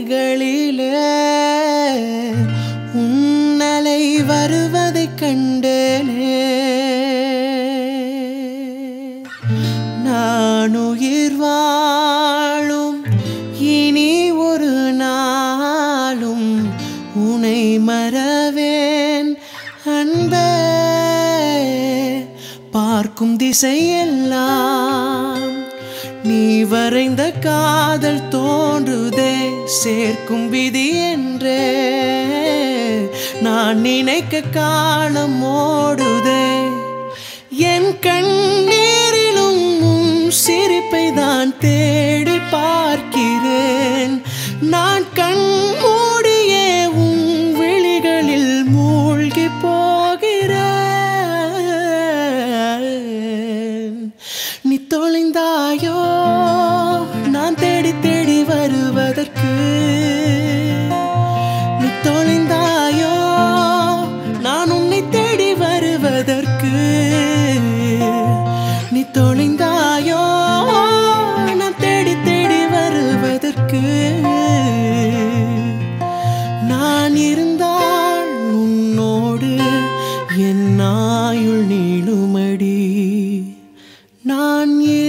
அலைகளிலே உன்னலை வருவதைக் கண்டேனே நான் உயிர் வாழும் இனி ஒரு நாளும் உனை மறவேன் அன்பே பார்க்கும் திசையெல்லாம் நீ வரைந்த காதல் தோன்றுதே சேர்க்கும் விதி என்றே நான் நினைக்க காலம் ஓடுதே என் கண்ணீரிலும் உன் சிரிப்பை தான் தேடி பார்க்கிறேன் நான் கண் மூடியே உன் விழிகளில் மூழ்கி போகிறேன் நீ தொலைந்தாயோ நான் தேடி தேடி வருவதற்கு நீ தொலைந்தாயோ நான் உன்னை தேடி வருவதற்கு நீ தொலைந்தாயோ நான் தேடி தேடி வருவதற்கு நான் இருந்தால் உன்னோடு என் ஆயுள் நீளுமடி நான்